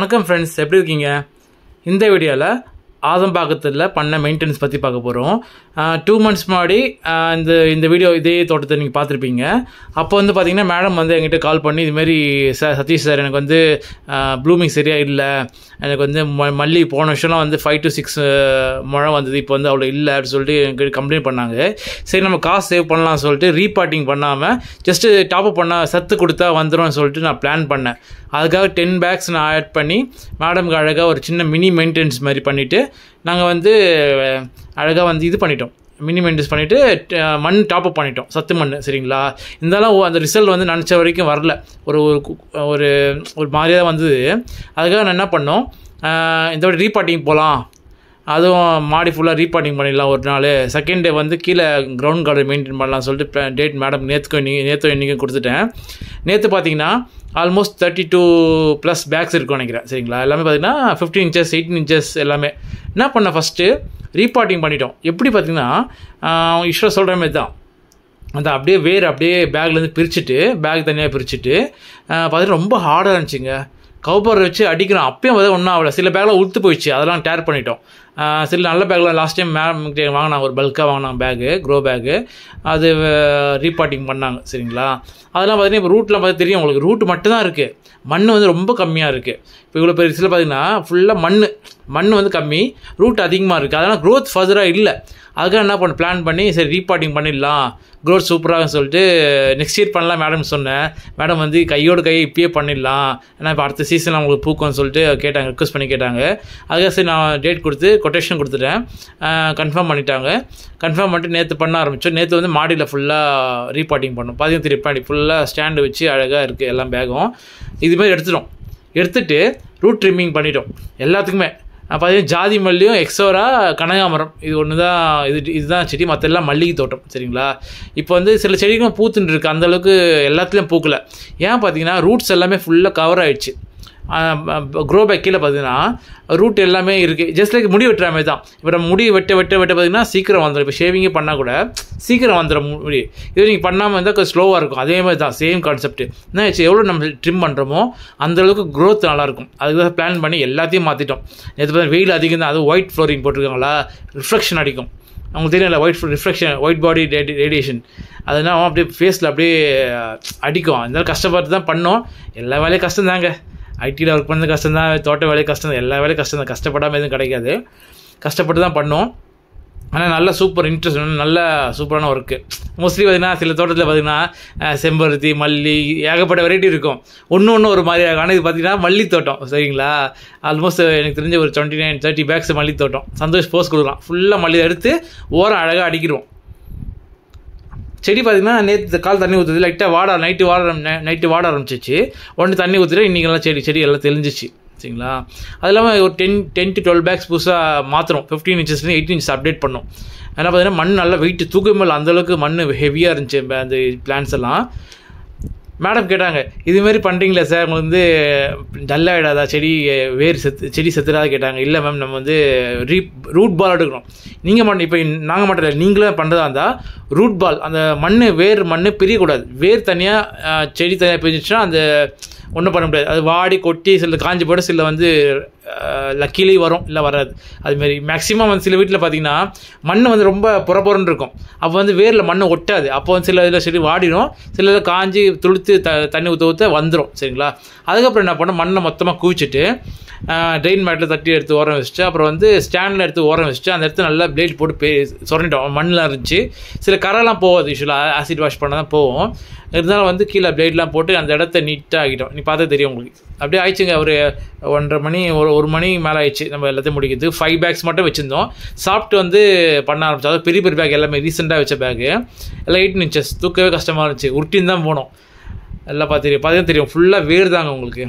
வணக்கம் ஃப்ரெண்ட்ஸ் எப்படி இருக்கீங்க இந்த வீடியோவில் ஆதம்பாக்கத்தில் பண்ண மெயின்டெனன்ஸ் பற்றி பார்க்க போகிறோம் டூ மந்த்ஸ் முன்னாடி ஆஹ் இந்த இந்த வீடியோ இதே தோட்டத்தை நீங்கள் பார்த்துருப்பீங்க அப்போ வந்து பார்த்தீங்கன்னா மேடம் வந்து என்கிட்ட கால் பண்ணி இதுமாரி சார் சதீஷ் சார் எனக்கு வந்து ப்ளூமிங் சரியாக இல்லை எனக்கு வந்து ம மல்லி போன வருஷம்லாம் வந்து ஃபைவ் டு சிக்ஸ் முழம் வந்தது இப்போ வந்து அவ்வளோ இல்லை அப்படின்னு சொல்லிட்டு எனக்கு கம்ப்ளைண்ட் பண்ணாங்க சரி நம்ம காசு சேவ் பண்ணலாம்னு சொல்லிட்டு ரீபார்ட்டிங் பண்ணாமல் ஜஸ்ட்டு டாப்அப் பண்ண சத்து கொடுத்தா வந்துடும் சொல்லிட்டு நான் பிளான் பண்ணேன் அதுக்காக டென் பேக்ஸ் நான் ஆட் பண்ணி மேடம்க்கு அழகாக ஒரு சின்ன மினி மெயின்டெனன்ஸ் மாதிரி பண்ணிவிட்டு நாங்கள் வந்து அழகாக வந்து இது பண்ணிட்டோம் மினி மெயின்டெனன்ஸ் பண்ணிவிட்டு மண் டாப்அப் பண்ணிட்டோம் சத்து மண் சரிங்களா இருந்தாலும் அந்த ரிசல்ட் வந்து நினச்ச வரைக்கும் வரல ஒரு ஒரு கு- ஒரு ஒரு மாதிரியாக தான் வந்தது அதுக்காக நான் என்ன பண்ணோம் ஆஹ் இந்த வாட்டி ரீபார்ட்டிங் போகலாம் அதுவும் மாடி ஃபுல்லாக ரீபார்ட்டிங் பண்ணிடலாம் ஒரு நாள் செகண்ட் டே வந்து கீழே கிரவுண்ட் கார்டு மெயின்டைன் பண்ணலாம் சொல்லிட்டு டேட் மேடம் நேற்றுக்கும் இன்னைக்கு நேற்று இன்றைக்கும் கொடுத்துட்டேன் நேற்று பார்த்தீங்கன்னா almost thirty two plus bags இருக்கும் நினைக்கிறேன் சரிங்களா எல்லாமே பார்த்தீங்கன்னா ஃபிஃப்டீன் இன்ச்சஸ் எயிட்டீன் இன்ச்சஸ் எல்லாமே என்ன பண்ண ஃபஸ்ட்டு ரீபார்ட்டிங் பண்ணிட்டோம் எப்படி பார்த்தீங்கன்னா ஈஸ்வர சொல்கிற மாதிரி தான் அந்த அப்படியே வேர் அப்படியே பேக்லேருந்து பிரிச்சுட்டு பேக் தனியாக பிரிச்சுட்டு பார்த்தீங்கன்னா ரொம்ப ஹார்டாக இருந்துச்சுங்க கவுபர் வச்சு அடிக்கிறோம் அப்பயும் வந்து ஒன்றும் ஆகல சில பேக்லாம் உளுத்து போயிடுச்சு அதெல்லாம் டேர் பண்ணிட்டோம் ஆஹ் சில நல்ல பேக்லாம் லாஸ்ட் டைம் மேம் வாங்கினாங்க ஒரு பல்காக வாங்கினாங்க பேகு க்ரோ பேகு அது ரீபார்ட்டிங் பண்ணாங்க சரிங்களா அதெல்லாம் பார்த்தீங்கன்னா இப்போ ரூட்லாம் பார்த்து தெரியும் உங்களுக்கு ரூட் மட்டும் தான் இருக்குது மண் வந்து ரொம்ப கம்மியாக இருக்குது இப்போ இவ்வளோ பெரிய சில பார்த்தீங்கன்னா ஃபுல்லாக மண் மண் வந்து கம்மி ரூட் அதிகமாக இருக்குது அதனால் க்ரோத் ஃபர்தராக இல்லை அதுக்காக என்ன பண்ண பிளான் பண்ணி சரி ரீபார்ட்டிங் பண்ணிடலாம் க்ரோத் சூப்பராக சொல்லிட்டு நெக்ஸ்ட் இயர் பண்ணலாம் மேடம் சொன்னேன் மேடம் வந்து கையோடு கை இப்பயே பண்ணிடலாம் ஏன்னா இப்போ அடுத்த சீசன் அவங்களுக்கு பூக்கும்னு சொல்லிட்டு கேட்டாங்க ரிக்வஸ்ட் பண்ணி கேட்டாங்க அதுக்காக சரி நான் டேட் கொடுத்து கொட்டேஷன் கொடுத்துட்டேன் கன்ஃபார்ம் பண்ணிட்டாங்க கன்ஃபார்ம் பண்ணிட்டு நேற்று பண்ண ஆரம்பித்தோம் நேற்று வந்து மாடியில் ஃபுல்லாக ரீபார்ட்டிங் பண்ணோம் பதினஞ்சு திருப்பாடி ஃபுல்லாக ஸ்டாண்டு வச்சு அழகாக இருக்குது எல்லாம் பேகும் இதுமாதிரி எடுத்துட்டோம் எடுத்துட்டு ரூட் ட்ரிம்மிங் பண்ணிட்டோம் எல்லாத்துக்குமே பார்த்தீங்கன்னா ஜாதி மல்லியும் எக்ஸோரா கனகாமரம் இது ஒன்று தான் இது இதுதான் செடி மற்ற எல்லாம் மல்லிகை தோட்டம் சரிங்களா இப்போ வந்து சில செடிகளும் பூத்துட்டு இருக்கு அந்த அளவுக்கு எல்லாத்துலேயும் பூக்கல ஏன் பார்த்தீங்கன்னா ரூட்ஸ் எல்லாமே ஃபுல்லாக கவர் ஆயிடுச்சு க்ரோ பேக் கீழே பார்த்தீங்கன்னா ரூட் எல்லாமே இருக்குது ஜஸ்ட் லைக் முடி வெட்டுற மாதிரி தான் இப்போ நம்ம முடி வெட்ட வெட்ட வெட்ட பார்த்தீங்கன்னா சீக்கிரம் வந்துடும் இப்போ ஷேவிங்கே பண்ணால் கூட சீக்கிரம் வந்துடும் முடி இது நீங்கள் பண்ணாமல் இருந்தால் கொஞ்சம் ஸ்லோவாக இருக்கும் அதே மாதிரி தான் சேம் கான்செப்ட் என்ன ஆச்சு எவ்வளோ நம்ம ட்ரிம் பண்ணுறோமோ அந்த அளவுக்கு க்ரோத் நல்லாயிருக்கும் அதுக்கு தான் பிளான் பண்ணி எல்லாத்தையும் மாற்றிட்டோம் நேற்று பார்த்தா வெயில் அதிகம் தான் அது ஒயிட் ஃப்ளோரிங் போட்டிருக்காங்களா ரிஃப்ளெக்ஷன் அடிக்கும் அவங்களுக்கு தெரியல white reflection white body radiation அதனால் அப்படியே ஃபேஸில் அப்படியே அடிக்கும் அதனால கஷ்டப்பட்டு தான் பண்ணோம் எல்லா வேலையும் கஷ்டம் தாங்க ஐடியில் ஒர்க் பண்ணது கஷ்டம் தான் தோட்ட வேலையும் கஷ்டம் தான் எல்லா வேலையும் கஷ்டம் தான் கஷ்டப்படாமல் எதுவும் கிடைக்காது கஷ்டப்பட்டு தான் பண்ணோம் ஆனால் நல்ல சூப்பர் இன்ட்ரெஸ்ட் நல்ல சூப்பரான ஒர்க்கு மோஸ்ட்லி பார்த்தீங்கன்னா சில தோட்டத்தில் பார்த்தீங்கன்னா அஹ், செம்பருத்தி மல்லி ஏகப்பட்ட வெரைட்டி இருக்கும் ஒன்று ஒன்று ஒரு மாதிரி இருக்கும் ஆனால் இது பார்த்தீங்கன்னா மல்லி தோட்டம் சரிங்களா ஆல்மோஸ்ட் எனக்கு தெரிஞ்ச ஒரு டுவெண்ட்டி நைன் தேர்ட்டி பேக்ஸ் மல்லி தோட்டம் சந்தோஷ் போஸ்ட் கொடுக்கலாம் ஃபுல்லாக மல்லி எடுத்து ஓரம் அழகாக அடிக்கிறோம் செடி பார்த்தீங்கன்னா நேற்று கால் தண்ணி ஊற்றுது லைட்டாக வாட நைட்டு வாட நைட்டு வாட ஆரம்பிச்சிச்சு உடனே தண்ணி ஊற்றுட்டு இன்றைக்கெல்லாம் செடி செடி எல்லாம் தெளிஞ்சிச்சு சரிங்களா அது இல்லாமல் ஒரு ten ten to twelve bags புதுசாக மாற்றுறோம் ஃபிஃப்டீன் இன்ச்சஸ்லேருந்து எயிட்டீன் இன்ச் அப்டேட் பண்ணோம் ஏன்னா பார்த்தீங்கன்னா மண் நல்லா வெயிட் தூக்கமில்ல அந்தளவுக்கு மண் ஹெவியாக இருந்துச்சு இப்ப அந்த பிளான்ஸ் எல்லாம் மேடம் கேட்டாங்க இதுமாரி பண்ணுறீங்களா சார் உங்களுக்கு வந்து டல் ஆகிடாதா செடி வேர் செத்து செடி செத்துடாத கேட்டாங்க இல்லை மேம் நம்ம வந்து ரீ ரூட் பால் எடுக்கணும் நீங்கள் மட்டும் இப்போ நாங்கள் மட்டும் இல்லை நீங்களே பண்ணுறதா இருந்தால் ரூட் பால் அந்த மண் வேர் மண் பிரியக்கூடாது வேர் தனியாக செடி தனியாக பிரிஞ்சிச்சுன்னா அந்த ஒன்றும் பண்ண முடியாது அது வாடி கொட்டி சில காஞ்சி போட சில வந்து லக்கிலி வரும் இல்லை வராது அதுமாரி மேக்ஸிமம் வந்து சில வீட்டில் பார்த்தீங்கன்னா மண் வந்து ரொம்ப புறப்புறன்னு இருக்கும் அப்போ வந்து வேரில் மண் ஒட்டாது அப்போ வந்து சில இதில் செடி வாடிடும் சில இதில் காஞ்சி துளுத்து த தண்ணி ஊற்ற ஊற்ற வந்துடும் சரிங்களா அதுக்கப்புறம் என்ன பண்ணோம் மண்ணை மொத்தமாக குவிச்சிட்டு ட்ரெயின் மேட்டில் தட்டி எடுத்து ஓரம் வச்சுட்டு அப்புறம் வந்து ஸ்டாண்டில் எடுத்து ஓரம் வச்சுட்டு அந்த இடத்துல நல்லா பிளேட் போட்டு பே சுரண்டிட்டோம் மண்ணில் இருந்துச்சு சில கரெல்லாம் போகாது யூஸ்வலாக ஆசிட் வாஷ் பண்ண தான் போகும் இருந்தாலும் வந்து கீழே பிளேட்லாம் போட்டு அந்த இடத்த நீட்டாக ஆகிட்டோம் நீ பார்த்தா தெரியும் உங்களுக்கு அப்படியே ஆயிடுச்சுங்க ஒரு ஒன்றரை மணி ஒரு ஒரு மணி மேலே ஆயிடுச்சு நம்ம எல்லாத்தையும் முடிக்கிறது ஃபைவ் பேக்ஸ் மட்டும் வச்சுருந்தோம் சாப்பிட்டு வந்து பண்ண ஆரம்பிச்சோம் அதாவது பெரிய பெரிய பேக் எல்லாமே ரீசெண்டாக வச்ச பேக்கு எல்லாம் எயிட் இன்ச்சஸ் தூக்கவே கஷ்டமாக இருந்துச்சு உருட்டின்னு தான் போனோம் எல்லாம் பார்த்து தெரியும் பார்த்தா தெரியும் ஃபுல்லாக வேர் தாங்க உங்களுக்கு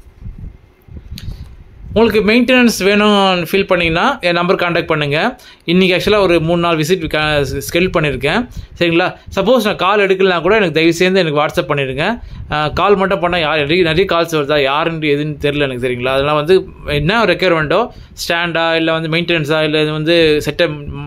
உங்களுக்கு மெயின்டெனன்ஸ் வேணும்னு ஃபீல் பண்ணிங்கன்னா என் நம்பர் காண்டாக்ட் பண்ணுங்கள் இன்றைக்கி ஆக்சுவலாக ஒரு மூணு நாள் விசிட் ஸ்கெல் பண்ணியிருக்கேன் சரிங்களா சப்போஸ் நான் கால் எடுக்கலனா கூட எனக்கு தயவு செய்து எனக்கு வாட்ஸ்அப் பண்ணிடுங்க கால் மட்டும் பண்ணால் யார் நிறைய நிறைய கால்ஸ் வருதா யாருன்னு எதுன்னு தெரில எனக்கு சரிங்களா அதெல்லாம் வந்து என்ன ரெக்யர்மெண்ட்டோ ஸ்டாண்டா இல்லை வந்து மெயின்டெனன்ஸா இல்லை இது வந்து செட்டப்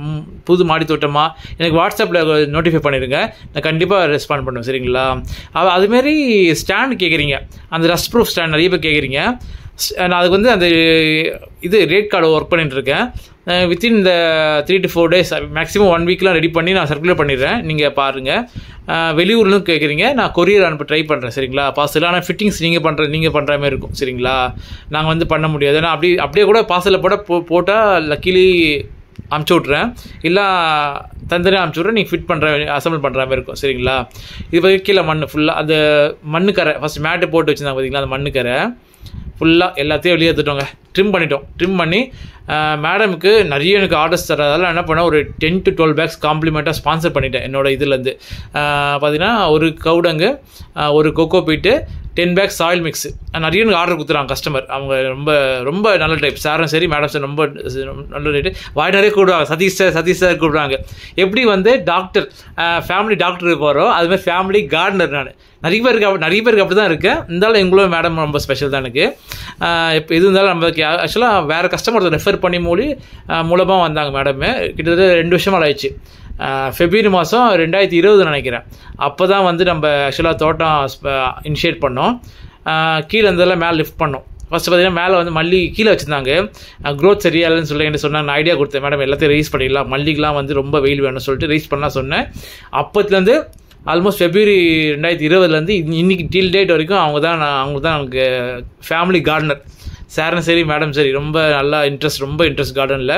புது மாடி தோட்டமா எனக்கு வாட்ஸ்அப்பில் நோட்டிஃபை பண்ணிடுங்க நான் கண்டிப்பாக ரெஸ்பாண்ட் பண்ணுவேன் சரிங்களா அது அதுமாரி ஸ்டாண்ட் கேட்குறீங்க அந்த ரஸ்ட் ப்ரூஃப் ஸ்டாண்ட் நிறைய பேர் கேட்குறீங்க ஸ்- நான் அதுக்கு வந்து அந்த இது ரேட் கார்டு ஒர்க் பண்ணிட்டு இருக்கேன் வித்தின் இந்த three to four days maximum one வீக்லாம் ரெடி பண்ணி நான் சர்க்குலேட் பண்ணிடுறேன் நீங்கள் பாருங்கள் வெளியூர்லும் கேட்குறீங்க நான் கொரியர் அனுப்ப ட்ரை பண்ணுறேன் சரிங்களா பார்சல் ஆனால் ஃபிட்டிங்ஸ் நீங்கள் பண்ணுற நீங்கள் பண்ணுற மாதிரி இருக்கும் சரிங்களா நாங்கள் வந்து பண்ண முடியாது ஏன்னா அப்படி அப்படியே கூட பார்சலில் போட போ போட்டால் லக்கிலி அமுச்சு விட்றேன் இல்லை தந்தனே அமுச்சு விட்றேன் நீங்கள் ஃபிட் பண்ணுற அசம்பிள் பண்ணுற மாதிரி இருக்கும் சரிங்களா இது வரைக்கும் கீழே மண் ஃபுல்லாக அந்த மண்ணுக்கரை ஃபஸ்ட் மேட்டு போட்டு வச்சுருந்தாங்க பார்த்தீங்களா அந்த மண்ணுக்கரை ஃபுல்லாக எல்லாத்தையும் வெளியே எடுத்துட்டோங்க ட்ரிம் பண்ணிட்டோம் ட்ரிம் பண்ணி மேடமுக்கு நிறைய எனக்கு ஆர்டர்ஸ் தரதால என்ன பண்ணேன் ஒரு டென் டு டுவெல் பேக்ஸ் காம்ப்ளிமெண்ட்டாக ஸ்பான்சர் பண்ணிட்டேன் என்னோட இதுலேருந்து பார்த்தீங்கன்னா ஒரு கவுடங்கு ஆஹ் ஒரு coco peat ten bags soil mix நிறைய எனக்கு ஆர்டர் கொடுத்துறாங்க கஸ்டமர் அவங்க ரொம்ப ரொம்ப நல்ல டைப் சாரும் சரி மேடம் சார் ரொம்ப நல்ல ரேட்டு வாய் நிறைய கூப்பிடுவாங்க சதீஷ் சார் சதீஷ் சார் கூப்பிடுவாங்க எப்படி வந்து டாக்டர் ஃபேமிலி டாக்டர் இருப்பாரோ அது மாதிரி ஃபேமிலி கார்டனர் நான் நிறைய பேருக்கு அப்படி நிறைய பேருக்கு அப்படி தான் இருக்கேன் இருந்தாலும் எங்களும் மேடம் ரொம்ப ஸ்பெஷல் தான் எனக்கு இப்போ இது இருந்தாலும் நமக்கு ஆக்சுவலாக வேறு கஸ்டமர் ரெஃபர் பண்ணி மூலி மூலமாக வந்தாங்க மேடமு கிட்டத்தட்ட ரெண்டு வருஷம் ஆயிடுச்சு ஃபெப்ரவரி மாதம் ரெண்டாயிரத்தி இருபது நினைக்கிறேன் அப்போ தான் வந்து நம்ம ஆக்சுவலாக தோட்டம் இனிஷியேட் பண்ணோம் ஆஹ் கீழே இருந்ததெல்லாம் மேலே லிஃப்ட் பண்ணோம் ஃபஸ்ட்டு பார்த்தீங்கன்னா மேலே வந்து மல்லி கீழே வச்சுருந்தாங்க க்ரோத் சரியா இல்லைன்னு சொல்லி என்ன சொன்னாங்க நான் ஐடியா கொடுத்தேன் மேடம் எல்லாத்தையும் ரைஸ் பண்ணிடலாம் மல்லிக்கெலாம் வந்து ரொம்ப வெயில் வேணும்னு சொல்லிட்டு ரைஸ் பண்ணலாம் சொன்னேன் அப்போத்துலேருந்து ஆல்மோஸ்ட் ஃபெப்ரவரி ரெண்டாயிரத்தி இருபதுலேருந்து இன்னைக்கு டில் டேட் வரைக்கும் அவங்க தான் நான் அவங்க தான் எனக்கு ஃபேமிலி கார்டனர் சாரும் சரி மேடம் சரி ரொம்ப நல்லா இன்ட்ரெஸ்ட் ரொம்ப இன்ட்ரெஸ்ட் கார்டனில்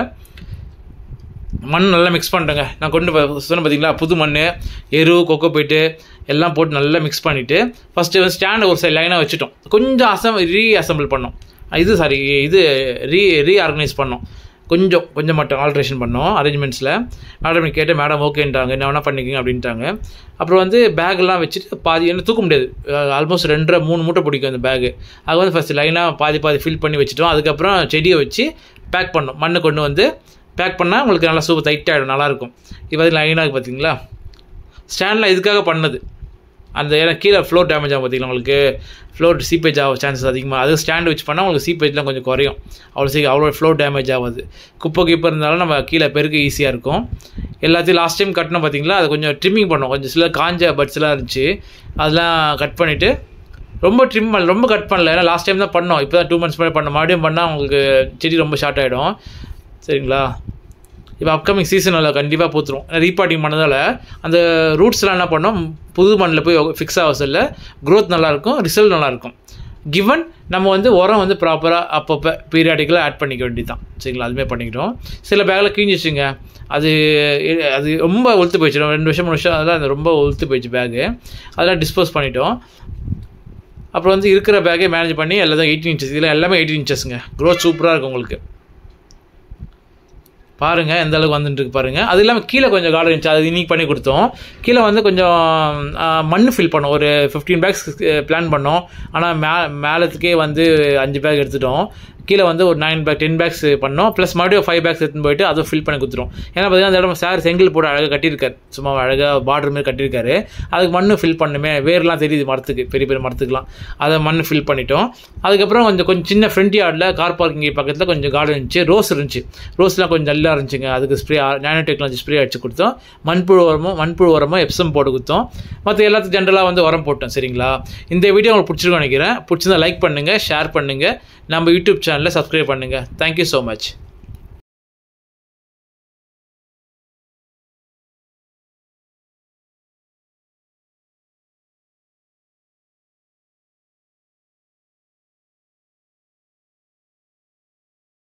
மண் நல்லா மிக்ஸ் பண்ணிட்டேங்க நான் கொண்டு போய் சொன்னேன் பார்த்தீங்களா புது மண் எரு கொக்கோ போயிட்டு எல்லாம் போட்டு நல்லா மிக்ஸ் பண்ணிவிட்டு ஃபஸ்ட்டு வந்து ஸ்டாண்டை ஒரு சைடு லைனாக வச்சுட்டோம் கொஞ்சம் அசம் ரீ அசம்பிள் பண்ணோம் இது சாரி இது ரீ ரீ ஆர்கனைஸ் பண்ணோம் கொஞ்சம் கொஞ்சம் மட்டும் ஆல்ட்ரேஷன் பண்ணோம் அரேஞ்ச்மெண்ட்ஸில் மேடம் கேட்டு மேடம் ஓகேன்ட்டாங்க என்ன வேணால் பண்ணிக்கங்க அப்படின்ட்டாங்க அப்புறம் வந்து பேக்லாம் வச்சுட்டு பாதி என்ன தூக்க முடியாது ஆல்மோஸ்ட் ரெண்டரை மூணு மூட்டை பிடிக்கும் அந்த பேகு அது வந்து ஃபஸ்ட்டு லைனாக பாதி பாதி ஃபில் பண்ணி வச்சுட்டோம் அதுக்கப்புறம் செடியை வச்சு பேக் பண்ணோம் மண்ணை கொண்டு வந்து பேக் பண்ணால் உங்களுக்கு நல்லா சூப்பர் டைட் ஆகிடும் நல்லாயிருக்கும் இப்போ அது லைனாக பார்த்தீங்களா ஸ்டாண்டில் இதுக்காக பண்ணது அந்த ஏன்னா கீழே ஃப்ளோர் டேமேஜ் ஆகும் பார்த்தீங்களா உங்களுக்கு ஃப்ளோர் சீப்பேஜ் ஆக சான்சஸ் அதிகமாக அது ஸ்டாண்ட் வச்சு பண்ணால் உங்களுக்கு சீப்பேஜ்லாம் கொஞ்சம் குறையும் அவ்வளோ சீக்கிரம் அவ்வளோ ஃப்ளோர் டேமேஜ் ஆகாது குப்பை கீப்பர் இருந்தாலும் நம்ம கீழே பெருக்க ஈஸியாக இருக்கும் எல்லாத்தையும் லாஸ்ட் டைம் கட்டினோம் பார்த்தீங்களா அது கொஞ்சம் ட்ரிம்மிங் பண்ணோம் கொஞ்சம் சில காஞ்ச பட்ஸ்லாம் இருந்துச்சு அதெல்லாம் கட் பண்ணிவிட்டு ரொம்ப ட்ரிம் பண்ணல ரொம்ப கட் பண்ணல ஏன்னா லாஸ்ட் டைம் தான் பண்ணோம் இப்போ தான் டூ மந்த்ஸ் முன்னாடி பண்ணோம் மறுபடியும் பண்ணால் உங்களுக்கு செடி ரொம்ப ஷார்ட் ஆகிடும் சரிங்களா இப்போ அப்கமிங் சீசனில் கண்டிப்பாக பூத்துரும் ரீபாட்டிங் பண்ணதால் அந்த ரூட்ஸ்லாம் என்ன பண்ணோம் புது மண்ணில் போய் ஃபிக்ஸ் ஆக சொல்ல க்ரோத் நல்லாயிருக்கும் ரிசல்ட் நல்லாயிருக்கும் கிவன் நம்ம வந்து உரம் வந்து ப்ராப்பராக அப்பப்போ பீரியாடிக்கலாக ஆட் பண்ணிக்க வேண்டியது தான் சரிங்களா அதுமாதிரி பண்ணிக்கிட்டோம் சில பேக்கில் கிழிஞ்சிச்சுங்க அது அது ரொம்ப ஒழுத்து போயிடுச்சு ரெண்டு வருஷம் மூணு வருஷம் அதெல்லாம் அது ரொம்ப ஒழுத்து போயிடுச்சு பேகு அதெல்லாம் டிஸ்போஸ் பண்ணிட்டோம் அப்புறம் வந்து இருக்கிற பேக்கே மேனேஜ் பண்ணி எல்லாத்தையும் எயிட்டீன் இன்ச்சஸ் இதில் எல்லாமே எயிட்டீன் இன்ச்சஸ்ங்க க்ரோத் சூப்பராக இருக்கும் உங்களுக்கு பாருங்கள் எந்த அளவுக்கு வந்துட்டு இருக்கு பாருங்கள் அது இல்லாமல் கீழே கொஞ்சம் கார்டன் இருந்துச்சு அது இன்னைக்கு பண்ணி கொடுத்தோம் கீழே வந்து கொஞ்சம் மண் ஃபில் பண்ணோம் ஒரு ஃபிஃப்டீன் பேக்ஸ் பிளான் பண்ணோம் ஆனால் மே மேலத்துக்கே வந்து அஞ்சு பேக் எடுத்துட்டோம் கீழே வந்து ஒரு நைன் பேக் டென் பேக்ஸ் பண்ணோம் ப்ளஸ் மறுபடியும் ஃபைவ் பேக்ஸ் எடுத்துன்னு போயிட்டு அதுவும் ஃபில் பண்ணி கொடுத்துரும் ஏன்னா பார்த்தீங்கன்னா அந்த இடம் சார் செங்கல் போட்டு அழகாக கட்டியிருக்காரு சும்மா அழகாக பார்டர் மாதிரி கட்டியிருக்காரு அதுக்கு மண் ஃபில் பண்ணுமே வேர்லாம் தெரியுது மரத்துக்கு பெரிய பெரிய மரத்துக்குலாம் அதை மண் ஃபில் பண்ணிட்டோம் அதுக்கப்புறம் கொஞ்சம் கொஞ்சம் சின்ன ஃப்ரண்ட் யார்டில் கார் பார்க்கிங் பக்கத்தில் கொஞ்சம் கார்டன் இருந்துச்சு ரோஸ் இருந்துச்சு ரோஸ்லாம் கொஞ்சம் நல்லா இருந்துச்சுங்க அதுக்கு ஸ்ப்ரே நானோ டெக்னாலஜி ஸ்ப்ரே அடிச்சு கொடுத்தோம் மண்புழு உரமும் மண்புழு உரமும் எப்சம் போட்டு கொடுத்தோம் மற்ற எல்லாத்துக்கும் ஜென்ரலாக வந்து உரம் போட்டோம் சரிங்களா இந்த வீடியோ உங்களுக்கு பிடிச்சிருக்கோம் நினைக்கிறேன் பிடிச்சிருந்தா லைக் பண்ணுங்கள் ஷேர் பண்ணுங்கள் நம்ம யூடியூப் சேனலில் சப்ஸ்கிரைப் பண்ணுங்கள் தேங்க்யூ ஸோ மச்